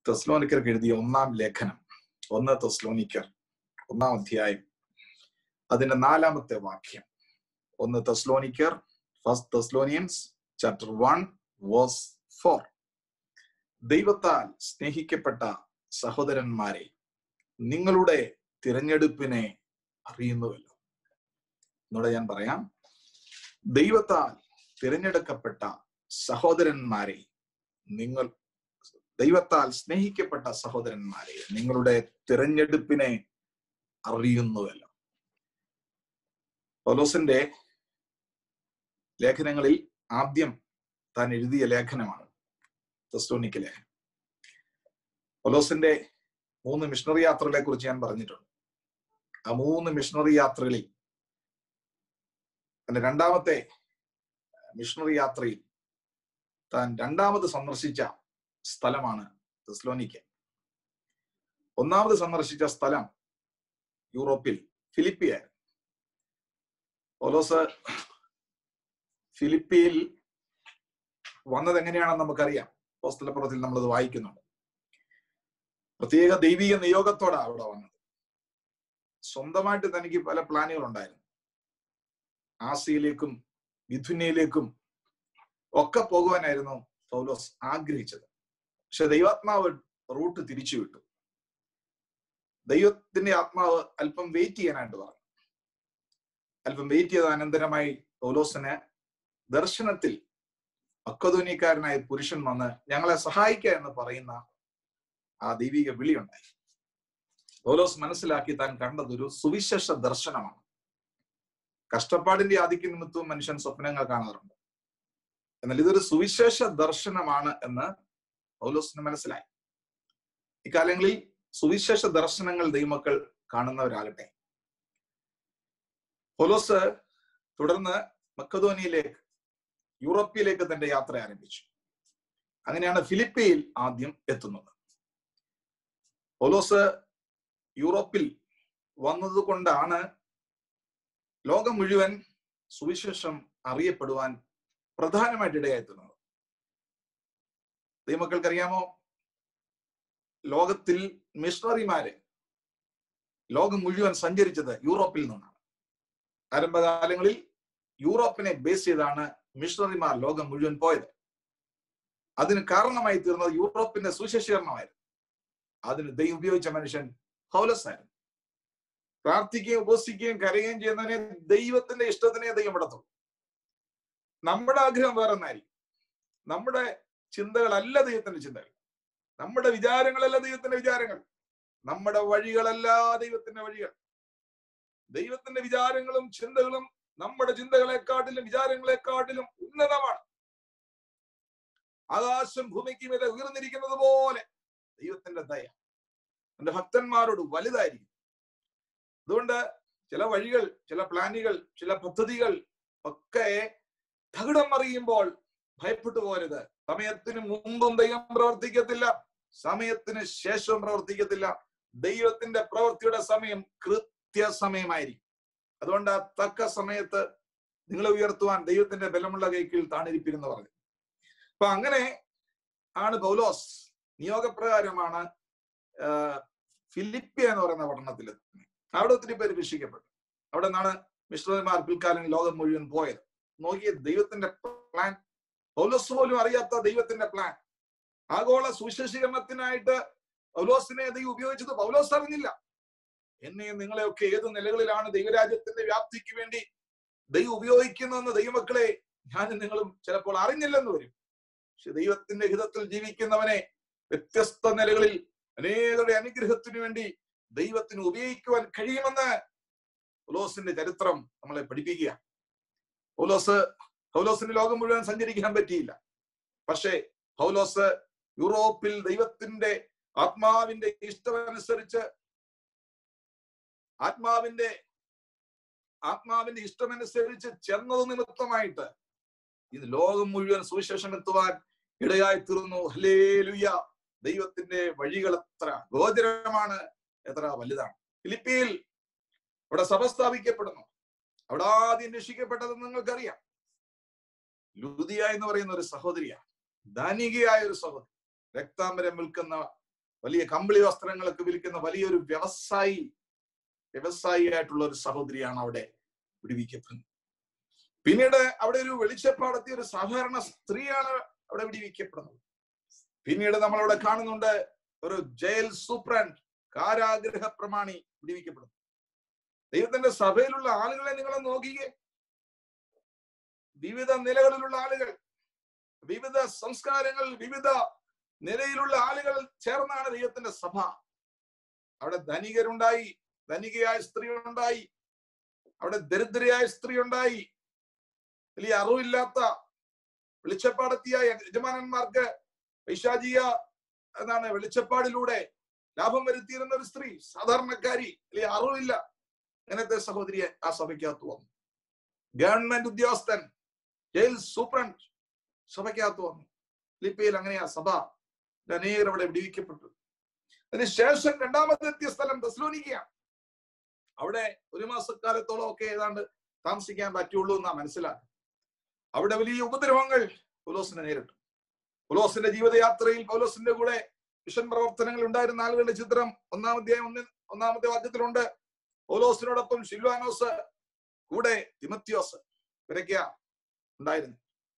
തെസ്ലോനിക്കർക്ക് എഴുതിയ ഒന്നാം ലേഖനം ഒന്ന് തെസ്ലോനിക്കർ ഒന്നാം അധ്യായം അതിന്റെ നാലാമത്തെ വാക്യം ഒന്ന് തെസ്ലോനിക്കർ first Thessalonians chapter one verse four ദൈവത്താൽ സ്നേഹിക്കപ്പെട്ട സഹോദരന്മാരെ നിങ്ങളുടെ തിരഞ്ഞെടുപ്പിനെ അറിയുന്നുവല്ലോ എന്നോട് ഞാൻ പറയാം ദൈവത്താൽ തിരഞ്ഞെടുക്കപ്പെട്ട സഹോദരന്മാരെ നിങ്ങൾ ദൈവത്താൽ സ്നേഹിക്കപ്പെട്ട സഹോദരന്മാരെ നിങ്ങളുടെ തിരഞ്ഞെടുപ്പിനെ അറിയുന്നുവല്ലോ പൗലോസിന്റെ ലേഖനങ്ങളിൽ ആദ്യം താൻ എഴുതിയ ലേഖനമാണ് തെസ്തോനിക്ക് ലേഖനം പൗലോസിന്റെ മൂന്ന് മിഷണറി യാത്രകളെ കുറിച്ച് ഞാൻ പറഞ്ഞിട്ടുണ്ട് ആ മൂന്ന് മിഷണറി യാത്രകളിൽ തന്റെ രണ്ടാമത്തെ മിഷണറി യാത്രയിൽ താൻ രണ്ടാമത് സന്ദർശിച്ച സ്ഥലമാണ് തെസ്ലോനിക്ക ഒന്നാമത് സന്ദർശിച്ച സ്ഥലം യൂറോപ്പിൽ ഫിലിപ്പിയായിരുന്നു പൗലോസ് ഫിലിപ്പിയിൽ വന്നത് എങ്ങനെയാണെന്ന് നമുക്കറിയാം പോസ്തലപ്പുറത്തിൽ നമ്മളത് വായിക്കുന്നുണ്ട് പ്രത്യേക ദൈവിക നിയോഗത്തോടാണ് അവിടെ വന്നത് സ്വന്തമായിട്ട് തനിക്ക് പല പ്ലാനുകൾ ഉണ്ടായിരുന്നു ആസിയയിലേക്കും മിഥുനയിലേക്കും ഒക്കെ പോകുവാനായിരുന്നു പൗലോസ് ആഗ്രഹിച്ചത് പക്ഷെ ദൈവാത്മാവ് റൂട്ട് തിരിച്ചു വിട്ടു ദൈവത്തിന്റെ ആത്മാവ് അല്പം വെയിറ്റ് ചെയ്യാനായിട്ട് പറഞ്ഞു അല്പം വെയിറ്റ് ചെയ്ത അനന്തരമായി പൗലോസിന് ദർശനത്തിൽ അക്കധോനിക്കാരനായ പുരുഷൻ വന്ന് ഞങ്ങളെ സഹായിക്കുക എന്ന് പറയുന്ന ആ ദൈവിക വിളിയുണ്ടായി പൗലോസ് മനസ്സിലാക്കി താൻ കണ്ടത് ഒരു സുവിശേഷ ദർശനമാണ് കഷ്ടപ്പാടിന്റെ ആധിക്യ നിമിത്തവും മനുഷ്യൻ സ്വപ്നങ്ങൾ കാണാറുണ്ട് എന്നാൽ ഇതൊരു സുവിശേഷ ദർശനമാണ് എന്ന് പൗലോസിന് മനസ്സിലായി ഇക്കാലങ്ങളിൽ സുവിശേഷ ദർശനങ്ങൾ ദൈവമക്കൾ കാണുന്നവരാകട്ടെ പൗലോസ് തുടർന്ന് മക്കധോനിയിലേക്ക് യൂറോപ്പിലേക്ക് തന്റെ യാത്ര ആരംഭിച്ചു അങ്ങനെയാണ് ഫിലിപ്പിയിൽ ആദ്യം എത്തുന്നത് പൗലോസ് യൂറോപ്പിൽ വന്നതുകൊണ്ടാണ് ലോകം മുഴുവൻ സുവിശേഷം അറിയപ്പെടുവാൻ പ്രധാനമായിട്ട് ഇടയായിട്ടുള്ളത് ദൈവമക്കൾക്കറിയാമോ ലോകത്തിൽ മിഷണറിമാര് ലോകം മുഴുവൻ സഞ്ചരിച്ചത് യൂറോപ്പിൽ നിന്നാണ് ആരംഭകാലങ്ങളിൽ യൂറോപ്പിനെ ബേസ് ചെയ്താണ് മിഷണറിമാർ ലോകം മുഴുവൻ പോയത് അതിന് കാരണമായി തീർന്നത് യൂറോപ്പിന്റെ സുശേഷീകരണമായിരുന്നു അതിന് ദൈവം ഉപയോഗിച്ച മനുഷ്യൻ പൗലസ് ആയിരുന്നു പ്രാർത്ഥിക്കുകയും ഉപസിക്കുകയും കരയുകയും ചെയ്യുന്നതിനെ ദൈവത്തിന്റെ ഇഷ്ടത്തിനെ ദൈവം വിടത്തുള്ളൂ നമ്മുടെ ആഗ്രഹം വേറെ ഒന്നായിരിക്കും നമ്മുടെ ചിന്തകളല്ല ദൈവത്തിന്റെ ചിന്തകൾ നമ്മുടെ വിചാരങ്ങളല്ല ദൈവത്തിന്റെ വിചാരങ്ങൾ നമ്മുടെ വഴികളല്ല ദൈവത്തിന്റെ വഴികൾ ദൈവത്തിന്റെ വിചാരങ്ങളും ചിന്തകളും നമ്മുടെ ചിന്തകളെക്കാട്ടിലും വിചാരങ്ങളെക്കാട്ടിലും ഉന്നതമാണ് ആകാശം ഭൂമിക്ക് മീതെ ഉയർന്നിരിക്കുന്നത് പോലെ ദൈവത്തിന്റെ ദയ എന്റെ ഭക്തന്മാരോട് വലുതായിരിക്കും അതുകൊണ്ട് ചില വഴികൾ ചില പ്ലാനുകൾ ചില പദ്ധതികൾ ഒക്കെ തകിടം മറിയുമ്പോൾ ഭയപ്പെട്ടു പോരുത് സമയത്തിന് മുമ്പും ദൈവം പ്രവർത്തിക്കത്തില്ല സമയത്തിന് ശേഷവും പ്രവർത്തിക്കത്തില്ല ദൈവത്തിന്റെ പ്രവൃത്തിയുടെ സമയം കൃത്യസമയമായിരിക്കും അതുകൊണ്ട് ആ തക്ക സമയത്ത് നിങ്ങളെ ഉയർത്തുവാൻ ദൈവത്തിന്റെ ബലമുള്ള കൈക്കിൽ താണിരിപ്പിരുന്ന് പറഞ്ഞു അപ്പൊ അങ്ങനെ ആണ് പൗലോസ് നിയോഗപ്രകാരമാണ് ഫിലിപ്പിയ എന്ന് പറയുന്ന പട്ടണത്തിൽ അവിടെ ഒത്തിരി പേര് രക്ഷിക്കപ്പെട്ടു അവിടെ നിന്നാണ് മിശ്രന്മാർ പിൽക്കാലം ലോകം മുഴുവൻ പോയത് നോക്കിയ ദൈവത്തിന്റെ പ്ലാൻ പൗലോസ് പോലും അറിയാത്ത ദൈവത്തിന്റെ പ്ലാൻ ആഗോള സുശേഷീകരണത്തിനായിട്ട് പൗലോസിനെ ദൈവം ഉപയോഗിച്ചത് പൗലോസ് അറിഞ്ഞില്ല എന്നെയും നിങ്ങളെയൊക്കെ ഏത് നിലകളിലാണ് ദൈവരാജ്യത്തിന്റെ വ്യാപ്തിക്ക് വേണ്ടി ദൈവം ഉപയോഗിക്കുന്നതെന്ന് ദൈവമക്കളെ ഞാനും നിങ്ങളും ചിലപ്പോൾ അറിഞ്ഞില്ലെന്ന് വരും പക്ഷെ ദൈവത്തിന്റെ ഹിതത്തിൽ ജീവിക്കുന്നവനെ വ്യത്യസ്ത നിലകളിൽ അനേകരുടെ അനുഗ്രഹത്തിനു വേണ്ടി ദൈവത്തിന് ഉപയോഗിക്കുവാൻ കഴിയുമെന്ന് പൗലോസിന്റെ ചരിത്രം നമ്മളെ പഠിപ്പിക്കുക പൗലോസ് പൗലോസിന് ലോകം മുഴുവൻ സഞ്ചരിക്കാൻ പറ്റിയില്ല പക്ഷേ പൗലോസ് യൂറോപ്പിൽ ദൈവത്തിന്റെ ആത്മാവിന്റെ ഇഷ്ടമനുസരിച്ച് ആത്മാവിന്റെ ആത്മാവിന്റെ ഇഷ്ടമനുസരിച്ച് ചെന്നത് നിമിത്തമായിട്ട് ഇത് ലോകം മുഴുവൻ സുവിശേഷം എത്തുവാൻ ഇടയായി തീർന്നു ഹലേ ലുയ്യ ദൈവത്തിന്റെ വഴികൾ എത്ര ഗോചരമാണ് എത്ര വലുതാണ് ഫിലിപ്പിയിൽ അവിടെ സഭ സ്ഥാപിക്കപ്പെടുന്നു അവിടെ ആദ്യം രക്ഷിക്കപ്പെട്ടതെന്ന് നിങ്ങൾക്കറിയാം ലുദിയ എന്ന് പറയുന്ന ഒരു സഹോദരിയാണ് ധനികയായ ഒരു സഹോദരി രക്താംബരം വിൽക്കുന്ന വലിയ കമ്പിളി വസ്ത്രങ്ങളൊക്കെ വിൽക്കുന്ന വലിയൊരു വ്യവസായി വ്യവസായി ആയിട്ടുള്ള ഒരു സഹോദരിയാണ് അവിടെ വിടുവിക്കപ്പെടുന്നത് പിന്നീട് അവിടെ ഒരു വെളിച്ചപ്പാടത്തിയ ഒരു സാധാരണ സ്ത്രീയാണ് അവിടെ വിടുവിക്കപ്പെടുന്നത് പിന്നീട് നമ്മൾ അവിടെ കാണുന്നുണ്ട് ഒരു ജയിൽ സൂപ്രണ്ട് കാരാഗ്രഹ പ്രമാണി വിടുവിക്കപ്പെടുന്നു ദൈവത്തിന്റെ സഭയിലുള്ള ആളുകളെ നിങ്ങൾ നോക്കിയേ വിവിധ നിലകളിലുള്ള ആളുകൾ വിവിധ സംസ്കാരങ്ങൾ വിവിധ നിലയിലുള്ള ആളുകൾ ചേർന്നാണ് ദൈവത്തിന്റെ സഭ അവിടെ ധനികരുണ്ടായി ധനികയായ സ്ത്രീ ഉണ്ടായി അവിടെ ദരിദ്രയായ സ്ത്രീ ഉണ്ടായി വലിയ അറിവില്ലാത്ത വെളിച്ചപ്പാടത്തിയ യജമാനന്മാർക്ക് പൈശാചിക എന്താണ് വെളിച്ചപ്പാടിലൂടെ ലാഭം വരുത്തിയിരുന്ന ഒരു സ്ത്രീ സാധാരണക്കാരി വലിയ അറിവില്ല അങ്ങനത്തെ സഹോദരിയെ ആ സഭയ്ക്കകത്ത് വന്നു ഗവൺമെന്റ് ഉദ്യോഗസ്ഥൻ ജയിൽ സൂപ്രണ്ട് സഭയ്ക്കകത്ത് വന്നു ലിപ്പിയിൽ അങ്ങനെയാ സഭ അനേകർ അവിടെ വിടിവിക്കപ്പെട്ടു അതിനുശേഷം രണ്ടാമത്തെ എത്തിയ സ്ഥലം തെസ്ലോനിക്കയാണ് അവിടെ ഒരു മാസക്കാലത്തോളം ഒക്കെ ഏതാണ്ട് താമസിക്കാൻ പറ്റുള്ളൂ എന്നാ മനസ്സിലാക്കുക അവിടെ വലിയ ഉപദ്രവങ്ങൾ പൗലോസിനെ നേരിട്ടു പൗലോസിന്റെ ജീവിതയാത്രയിൽ പൗലോസിന്റെ കൂടെ മിഷൻ പ്രവർത്തനങ്ങൾ ഉണ്ടായിരുന്ന ആളുകളുടെ ചിത്രം ഒന്നാമത്തെ ഒന്നിൽ ഒന്നാമത്തെ വാക്യത്തിലുണ്ട് പൗലോസിനോടൊപ്പം ഷിൽവാനോസ് കൂടെ തിമത്യോസ് ഇവരൊക്കെയാ ഉണ്ടായിരുന്നു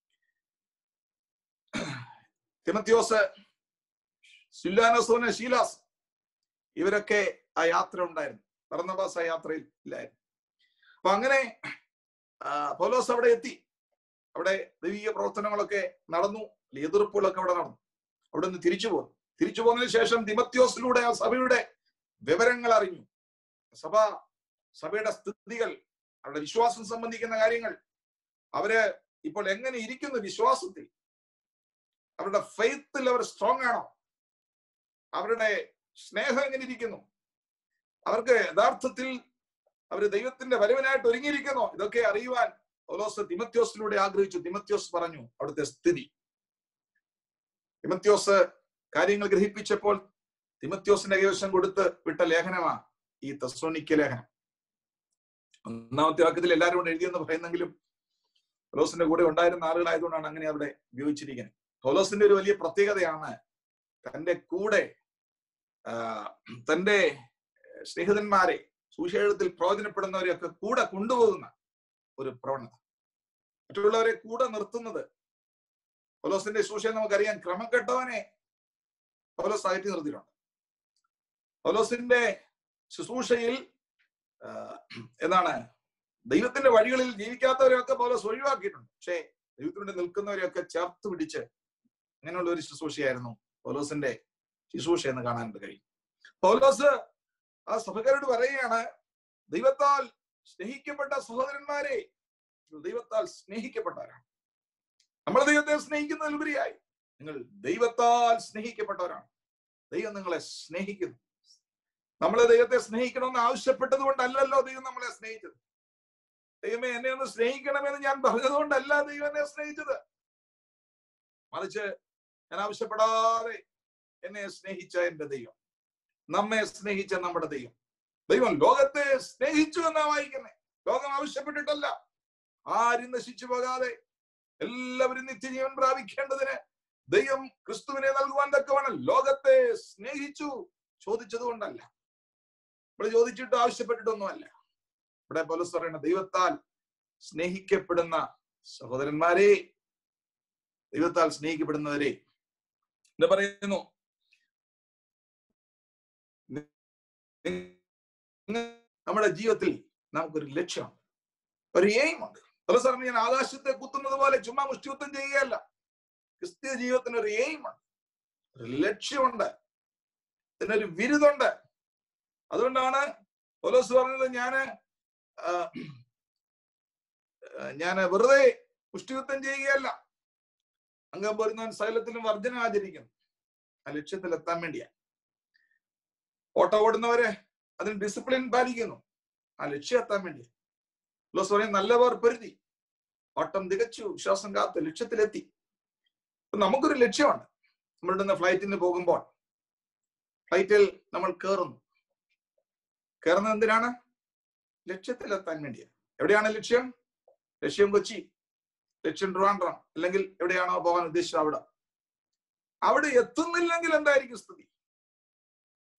തിമത്യോസ് സില്ലാനോസോന് ശീലാസ് ഇവരൊക്കെ ആ യാത്ര ഉണ്ടായിരുന്നു പറന്നബാസ് ആ യാത്രയിൽ ഇല്ലായിരുന്നു അപ്പൊ അങ്ങനെ പൗലോസ് അവിടെ എത്തി അവിടെ ദൈവീയ പ്രവർത്തനങ്ങളൊക്കെ നടന്നു എതിർപ്പുകളൊക്കെ അവിടെ നടന്നു അവിടെ നിന്ന് തിരിച്ചു പോന്നു തിരിച്ചു പോന്നതിന് ശേഷം തിമത്യോസിലൂടെ ആ സഭയുടെ വിവരങ്ങൾ അറിഞ്ഞു സഭ സഭയുടെ സ്ഥിതികൾ അവരുടെ വിശ്വാസം സംബന്ധിക്കുന്ന കാര്യങ്ങൾ അവര് ഇപ്പോൾ എങ്ങനെ ഇരിക്കുന്നു വിശ്വാസത്തിൽ അവരുടെ ഫെയ്ത്തിൽ അവർ സ്ട്രോങ് ആണോ അവരുടെ സ്നേഹം എങ്ങനെ ഇരിക്കുന്നു അവർക്ക് യഥാർത്ഥത്തിൽ അവർ ദൈവത്തിന്റെ വരവിനായിട്ട് ഒരുങ്ങിയിരിക്കുന്നോ ഇതൊക്കെ അറിയുവാൻ ഓലോസ് തിമത്യോസിലൂടെ ആഗ്രഹിച്ചു തിമത്യോസ് പറഞ്ഞു അവിടുത്തെ സ്ഥിതി തിമത്യോസ് കാര്യങ്ങൾ ഗ്രഹിപ്പിച്ചപ്പോൾ തിമത്യോസിന്റെ കൈവശം കൊടുത്ത് വിട്ട ലേഖനമാ ഈ തസ്ലോനിക്ക ലേഖനം ഒന്നാമത്തെ വാക്യത്തിൽ എല്ലാവരും കൂടെ എഴുതിയെന്ന് പറയുന്നെങ്കിലും പൗലോസിന്റെ കൂടെ ഉണ്ടായിരുന്ന ആളുകളായതുകൊണ്ടാണ് അങ്ങനെ അവിടെ ഉപയോഗിച്ചിരിക്കുന്നത് പൗലോസിന്റെ ഒരു വലിയ പ്രത്യേകതയാണ് തന്റെ കൂടെ തന്റെ സ്നേഹിതന്മാരെ സുവിശേഷത്തിൽ പ്രയോജനപ്പെടുന്നവരെയൊക്കെ കൂടെ കൊണ്ടുപോകുന്ന ഒരു പ്രവണത മറ്റുള്ളവരെ കൂടെ നിർത്തുന്നത് പൗലോസിന്റെ സുവിശേഷം നമുക്കറിയാം ക്രമം കെട്ടവനെ പൗലോസ് അകറ്റി നിർത്തിയിട്ടുണ്ട് പൗലോസിന്റെ ശുശ്രൂഷയിൽ എന്താണ് ദൈവത്തിന്റെ വഴികളിൽ ജീവിക്കാത്തവരെയൊക്കെ പൗലോസ് ഒഴിവാക്കിയിട്ടുണ്ട് പക്ഷേ ദൈവത്തിനുണ്ട് നിൽക്കുന്നവരെയൊക്കെ ചേർത്ത് പിടിച്ച് അങ്ങനെയുള്ള ഒരു ശുശ്രൂഷയായിരുന്നു പൗലോസിന്റെ ശുശ്രൂഷ എന്ന് കാണാനായിട്ട് കഴിയും പൗലോസ് ആ സഭക്കാരോട് പറയുകയാണ് ദൈവത്താൽ സ്നേഹിക്കപ്പെട്ട സഹോദരന്മാരെ ദൈവത്താൽ സ്നേഹിക്കപ്പെട്ടവരാണ് നമ്മൾ ദൈവത്തെ സ്നേഹിക്കുന്നതിലുപരിയായി നിങ്ങൾ ദൈവത്താൽ സ്നേഹിക്കപ്പെട്ടവരാണ് ദൈവം നിങ്ങളെ സ്നേഹിക്കുന്നു നമ്മളെ ദൈവത്തെ സ്നേഹിക്കണമെന്ന് ആവശ്യപ്പെട്ടത് കൊണ്ടല്ലല്ലോ ദൈവം നമ്മളെ സ്നേഹിച്ചത് ദൈവമേ എന്നെ ഒന്ന് സ്നേഹിക്കണമെന്ന് ഞാൻ പറഞ്ഞതുകൊണ്ടല്ല ദൈവം എന്നെ സ്നേഹിച്ചത് മറിച്ച് ഞാൻ ആവശ്യപ്പെടാതെ എന്നെ സ്നേഹിച്ച എന്റെ ദൈവം നമ്മെ സ്നേഹിച്ച നമ്മുടെ ദൈവം ദൈവം ലോകത്തെ സ്നേഹിച്ചു എന്നാ വായിക്കുന്നത് ലോകം ആവശ്യപ്പെട്ടിട്ടല്ല ആരും നശിച്ചു പോകാതെ എല്ലാവരും നിത്യജീവൻ പ്രാപിക്കേണ്ടതിന് ദൈവം ക്രിസ്തുവിനെ നൽകുവാൻ തക്കവണ്ണം ലോകത്തെ സ്നേഹിച്ചു ചോദിച്ചത് കൊണ്ടല്ല ഇവിടെ ചോദിച്ചിട്ട് ആവശ്യപ്പെട്ടിട്ടൊന്നുമല്ല ഇവിടെ പോലീസ് പറയുന്ന ദൈവത്താൽ സ്നേഹിക്കപ്പെടുന്ന സഹോദരന്മാരെ ദൈവത്താൽ സ്നേഹിക്കപ്പെടുന്നവരെ എന്താ പറയുന്നു നമ്മുടെ ജീവിതത്തിൽ നമുക്കൊരു ലക്ഷ്യമുണ്ട് ഒരു എയിം ഉണ്ട് പല സാറിന് ഞാൻ ആകാശത്തെ കുത്തുന്നത് പോലെ ചുമ്മാ മുഷ്ടികുത്തം ചെയ്യുകയല്ല ക്രിസ്തീയ ജീവിതത്തിന് ഒരു എയിം ഉണ്ട് ഒരു ലക്ഷ്യമുണ്ട് ഇതിനൊരു വിരുദുണ്ട് അതുകൊണ്ടാണ് പോലോസ് പറഞ്ഞത് ഞാന് ഞാൻ വെറുതെ മുഷ്ടികുത്തം ചെയ്യുകയല്ല അംഗം പോരുന്നവൻ സൈലത്തിലും വർജനം ആചരിക്കുന്നു ആ ലക്ഷ്യത്തിൽ എത്താൻ വേണ്ടിയാ ഓട്ടോ ഓടുന്നവരെ അതിന് ഡിസിപ്ലിൻ പാലിക്കുന്നു ആ ലക്ഷ്യം എത്താൻ വേണ്ടിയാ പ്ലസ് പറയും നല്ലവർ പൊരുതി ഓട്ടം തികച്ചു വിശ്വാസം കാത്ത് ലക്ഷ്യത്തിലെത്തി നമുക്കൊരു ലക്ഷ്യമുണ്ട് നമ്മളിടുന്ന ഫ്ലൈറ്റിന് പോകുമ്പോൾ ഫ്ലൈറ്റിൽ നമ്മൾ കയറുന്നു കയറുന്നത് എന്തിനാണ് ലക്ഷ്യത്തിലെത്താൻ വേണ്ടിയാണ് എവിടെയാണ് ലക്ഷ്യം ലക്ഷ്യം കൊച്ചി ലക്ഷ്യം ട്രിവാൻഡ്രം അല്ലെങ്കിൽ എവിടെയാണോ പോകാൻ ഉദ്ദേശിച്ചത് അവിടെ അവിടെ എത്തുന്നില്ലെങ്കിൽ എന്തായിരിക്കും സ്ഥിതി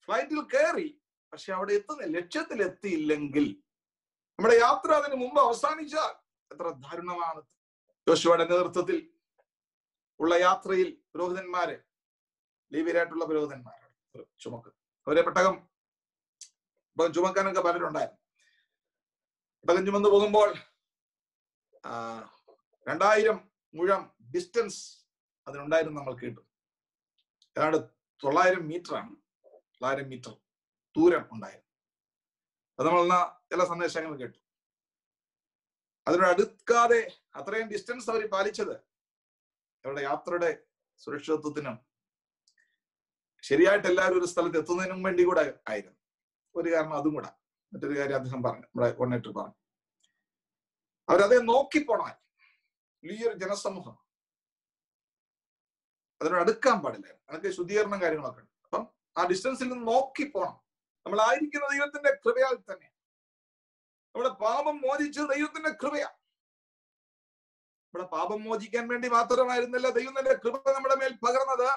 ഫ്ലൈറ്റിൽ കയറി പക്ഷെ അവിടെ എത്തുന്ന ലക്ഷ്യത്തിൽ എത്തിയില്ലെങ്കിൽ നമ്മുടെ യാത്ര അതിന് മുമ്പ് അവസാനിച്ചാൽ എത്ര ദാരുണമാണ് യോശുവയുടെ നേതൃത്വത്തിൽ ഉള്ള യാത്രയിൽ പുരോഹിതന്മാര് ലീവിയരായിട്ടുള്ള പുരോഹിതന്മാരാണ് ചുമക്ക് അവരെ പെട്ടകം ഇപ്പൊ ചുമക്കാനൊക്കെ പലരുണ്ടായിരുന്നു പെട്ടകം ചുമന്ന് പോകുമ്പോൾ ആ, രണ്ടായിരം മുഴം ഡിസ്റ്റൻസ് അതിനുണ്ടായിരുന്നു നമ്മൾ കേട്ടു ഏതാണ്ട് തൊള്ളായിരം മീറ്റർ ആണ് തൊള്ളായിരം മീറ്റർ ദൂരം ഉണ്ടായിരുന്നു അത് നമ്മൾ എന്നാ ചില സന്ദേശങ്ങൾ കേട്ടു അതിനോട് അടുക്കാതെ അത്രയും ഡിസ്റ്റൻസ് അവർ പാലിച്ചത് അവരുടെ യാത്രയുടെ സുരക്ഷിതത്വത്തിനും ശരിയായിട്ട് എല്ലാവരും ഒരു സ്ഥലത്ത് എത്തുന്നതിനും വേണ്ടി കൂടെ ആയിരുന്നു ഒരു കാരണം അതും കൂടെ മറ്റൊരു കാര്യം അദ്ദേഹം പറഞ്ഞു നമ്മുടെ കൊണ്ടിട്ട് പറഞ്ഞു അവരതേ നോക്കി പോണാൽ വലിയൊരു ജനസമൂഹം അതിനോട് അടുക്കാൻ പാടില്ല അതൊക്കെ ശുദ്ധീകരണം കാര്യങ്ങളൊക്കെ ഉണ്ട് അപ്പം ആ ഡിസ്റ്റൻസിൽ നിന്ന് നോക്കി പോണം നമ്മൾ ആയിരിക്കുന്ന ദൈവത്തിന്റെ കൃപയാൽ തന്നെ നമ്മുടെ പാപം മോചിച്ചത് ദൈവത്തിന്റെ കൃപയാ നമ്മുടെ പാപം മോചിക്കാൻ വേണ്ടി മാത്രമായിരുന്നില്ല ദൈവം തന്റെ കൃപ നമ്മുടെ മേൽ പകർന്നത്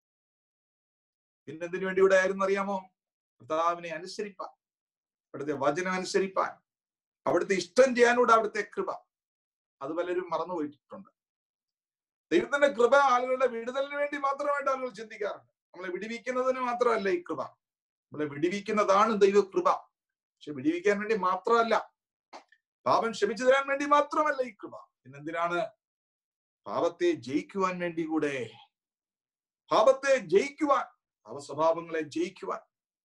പിന്നെന്തിനു വേണ്ടി ഇവിടെ ആയിരുന്നു അറിയാമോ കർത്താവിനെ അനുസരിപ്പാൻ അവിടുത്തെ വചനം അനുസരിപ്പാൻ അവിടുത്തെ ഇഷ്ടം ചെയ്യാനൂടെ അവിടുത്തെ കൃപ അത് പലരും മറന്നുപോയിട്ടുണ്ട് ദൈവത്തിന്റെ കൃപ ആളുകളുടെ വിടുതലിന് വേണ്ടി മാത്രമായിട്ട് ആളുകൾ ചിന്തിക്കാറുണ്ട് നമ്മളെ വിടിവിക്കുന്നതിന് മാത്രമല്ല ഈ കൃപ നമ്മളെ വിടിവിക്കുന്നതാണ് ദൈവ കൃപ പക്ഷെ വിടിവിക്കാൻ വേണ്ടി മാത്രമല്ല പാപം ക്ഷമിച്ചു തരാൻ വേണ്ടി മാത്രമല്ല ഈ കൃപ പിന്നെന്തിനാണ് പാപത്തെ ജയിക്കുവാൻ വേണ്ടി കൂടെ പാപത്തെ ജയിക്കുവാൻ പാപ സ്വഭാവങ്ങളെ ജയിക്കുവാൻ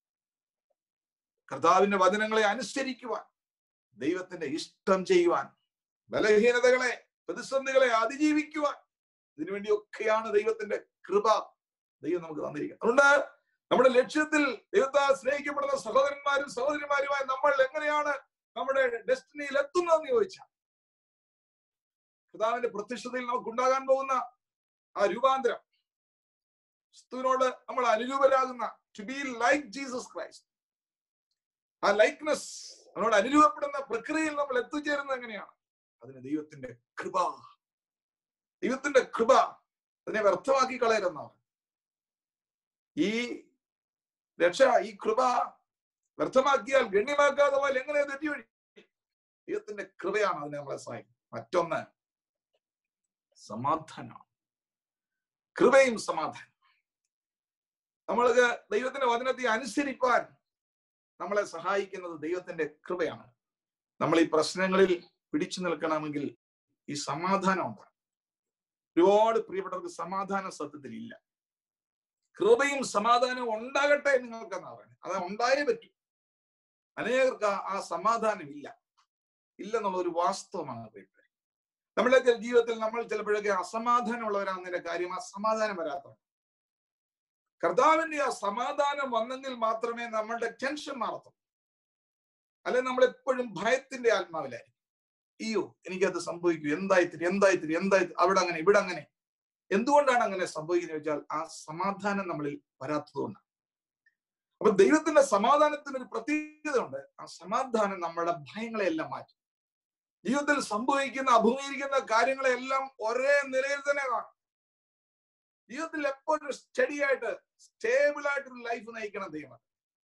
കർത്താവിന്റെ വചനങ്ങളെ അനുസരിക്കുവാൻ ദൈവത്തിന്റെ ഇഷ്ടം ചെയ്യുവാൻ ബലഹീനതകളെ പ്രതിസന്ധികളെ അതിജീവിക്കുവാൻ ഇതിനുവേണ്ടിയൊക്കെയാണ് ദൈവത്തിന്റെ കൃപ ദൈവം നമുക്ക് തന്നിരിക്കുന്നത് അതുകൊണ്ട് നമ്മുടെ ലക്ഷ്യത്തിൽ ദൈവത്താൽ സ്നേഹിക്കപ്പെടുന്ന സഹോദരന്മാരും സഹോദരിമാരുമായി നമ്മൾ എങ്ങനെയാണ് നമ്മുടെ ഡെസ്റ്റിനിയിൽ എത്തുന്നതെന്ന് ചോദിച്ചാൽ കർത്താവിന്റെ പ്രത്യക്ഷതയിൽ നമുക്ക് ഉണ്ടാകാൻ പോകുന്ന ആ രൂപാന്തരം ക്രിസ്തുവിനോട് നമ്മൾ അനുരൂപരാകുന്ന to be like Jesus Christ ആ ലൈക്ക്നെസ് നമ്മളോട് അനുരൂപപ്പെടുന്ന പ്രക്രിയയിൽ നമ്മൾ എത്തിച്ചേരുന്നത് എങ്ങനെയാണ് അതിന് ദൈവത്തിന്റെ കൃപ ദൈവത്തിന്റെ കൃപ അതിനെ വ്യർത്ഥമാക്കി കളയരുതെന്നാണ് ഈ രക്ഷ ഈ കൃപ വ്യർത്ഥമാക്കിയാൽ ഗണ്യമാക്കാതെ പോലെ എങ്ങനെ തെറ്റി വഴി ദൈവത്തിന്റെ കൃപയാണ് അതിനെ നമ്മളെ സഹായിക്കുന്നത് മറ്റൊന്ന് സമാധാനമാണ് കൃപയും സമാധാനം നമ്മൾക്ക് ദൈവത്തിന്റെ വചനത്തെ അനുസരിപ്പാൻ നമ്മളെ സഹായിക്കുന്നത് ദൈവത്തിന്റെ കൃപയാണ് നമ്മൾ ഈ പ്രശ്നങ്ങളിൽ പിടിച്ചു നിൽക്കണമെങ്കിൽ ഈ സമാധാനം ഉണ്ടാകും ഒരുപാട് പ്രിയപ്പെട്ടവർക്ക് സമാധാനം സത്യത്തിൽ ഇല്ല കൃപയും സമാധാനവും ഉണ്ടാകട്ടെ നിങ്ങൾക്ക് എന്നാ പറയുന്നത് അത് ഉണ്ടായേ പറ്റൂ അനേകർക്ക് ആ- ആ സമാധാനം ഇല്ല ഇല്ലെന്നുള്ള ഒരു വാസ്തവമാണ് പ്രിയപ്പെട്ടവരെ നമ്മുടെ ജീവിതത്തിൽ നമ്മൾ ചിലപ്പോഴൊക്കെ അസമാധാനമുള്ളവരാണെന്നതിന്റെ കാര്യം ആ സമാധാനം വരാത്തതാണ് കർത്താവിന്റെ ആ സമാധാനം വന്നെങ്കിൽ മാത്രമേ നമ്മളുടെ ടെൻഷൻ മാറത്തുള്ളൂ അല്ലെ നമ്മൾ എപ്പോഴും ഭയത്തിന്റെ ആത്മാവിലായിരിക്കും അയ്യോ എനിക്കത് സംഭവിക്കൂ എന്തായിത്തിരി എന്തായിത്തിരി എന്തായി അവിടെ അങ്ങനെ ഇവിടെ അങ്ങനെ എന്തുകൊണ്ടാണ് അങ്ങനെ സംഭവിക്കുന്നത് വെച്ചാൽ ആ സമാധാനം നമ്മളിൽ വരാത്തതുകൊണ്ടാണ് അപ്പൊ ദൈവത്തിന്റെ സമാധാനത്തിന് ഒരു പ്രത്യേകത ഉണ്ട് ആ സമാധാനം നമ്മുടെ ഭയങ്ങളെ എല്ലാം മാറ്റും ജീവിതത്തിൽ സംഭവിക്കുന്ന അഭിമുഖീകരിക്കുന്ന കാര്യങ്ങളെല്ലാം ഒരേ നിലയിൽ തന്നെ കാണും ജീവിതത്തിൽ എപ്പോഴും സ്റ്റഡി ആയിട്ട് സ്റ്റേബിൾ ആയിട്ടൊരു ലൈഫ് നയിക്കണം ദൈവം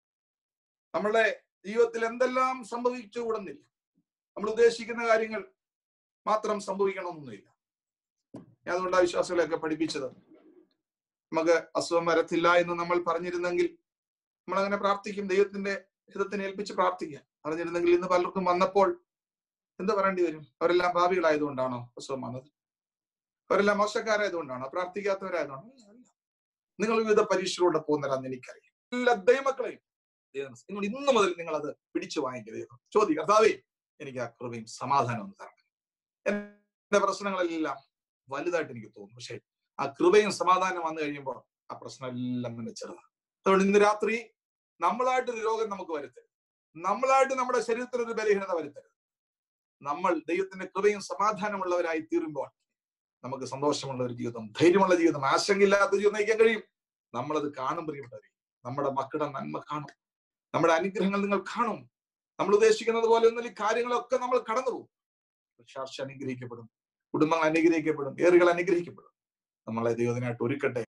നമ്മളുടെ ജീവിതത്തിൽ എന്തെല്ലാം സംഭവിച്ചുകൂടുന്നില്ല നമ്മൾ ഉദ്ദേശിക്കുന്ന കാര്യങ്ങൾ മാത്രം സംഭവിക്കണമെന്നൊന്നുമില്ല ഞാൻ അതുകൊണ്ട് ആ വിശ്വാസികളെയൊക്കെ പഠിപ്പിച്ചത് നമുക്ക് അസുഖം വരത്തില്ല എന്ന് നമ്മൾ പറഞ്ഞിരുന്നെങ്കിൽ നമ്മൾ അങ്ങനെ പ്രാർത്ഥിക്കും ദൈവത്തിന്റെ ഹിതത്തിന് ഏൽപ്പിച്ച് പ്രാർത്ഥിക്കാം പറഞ്ഞിരുന്നെങ്കിൽ ഇന്ന് പലർക്കും വന്നപ്പോൾ എന്ത് പറയേണ്ടി വരും അവരെല്ലാം ഭാവികളായതുകൊണ്ടാണോ അസുഖം വന്നത് അവരെല്ലാം മോശക്കാരായതുകൊണ്ടാണോ പ്രാർത്ഥിക്കാത്തവരായതുകൊണ്ടാണോ അല്ല നിങ്ങൾ വിവിധ പരീക്ഷകളിലൂടെ പോകുന്നവരാന്ന് എനിക്കറിയാം എല്ലാ ദൈവമക്കളെയും ദൈവം നിങ്ങൾ ഇന്നു മുതൽ നിങ്ങൾ അത് പിടിച്ചു വാങ്ങിക്കുക ദൈവം ചോദി കർത്താവേ എനിക്ക് ആ കൃപയും സമാധാനവും ഒന്ന് തരണം എന്റെ പ്രശ്നങ്ങളെല്ലാം വലുതായിട്ട് എനിക്ക് തോന്നുന്നു പക്ഷെ ആ കൃപയും സമാധാനം വന്നു കഴിയുമ്പോൾ ആ പ്രശ്നമെല്ലാം തന്നെ ചെറുതാണ് അതുകൊണ്ട് ഇന്ന് രാത്രി നമ്മളായിട്ടൊരു രോഗം നമുക്ക് വരുത്തരുത് നമ്മളായിട്ട് നമ്മുടെ ശരീരത്തിൽ ഒരു ബലഹീനത വരുത്തരുത് നമ്മൾ ദൈവത്തിന്റെ കൃപയും സമാധാനമുള്ളവരായി തീരുമ്പോൾ നമുക്ക് സന്തോഷമുള്ള ഒരു ജീവിതം ധൈര്യമുള്ള ജീവിതം ആശങ്കയില്ലാത്ത ജീവിതം നയിക്കാൻ കഴിയും നമ്മളത് കാണും പ്രിയപ്പെട്ടവരെ നമ്മുടെ മക്കളുടെ നന്മ കാണും നമ്മുടെ അനുഗ്രഹങ്ങൾ നിങ്ങൾ കാണും നമ്മൾ ഉദ്ദേശിക്കുന്നത് പോലെ ഒന്നും ഈ കാര്യങ്ങളൊക്കെ നമ്മൾ കടന്നുപോകും ചർച്ച അനുഗ്രഹിക്കപ്പെടും കുടുംബങ്ങൾ അനുഗ്രഹിക്കപ്പെടും ഏറുകൾ അനുഗ്രഹിക്കപ്പെടും നമ്മളെ ദൈവത്തിനായിട്ട് ഒരുക്കട്ടെ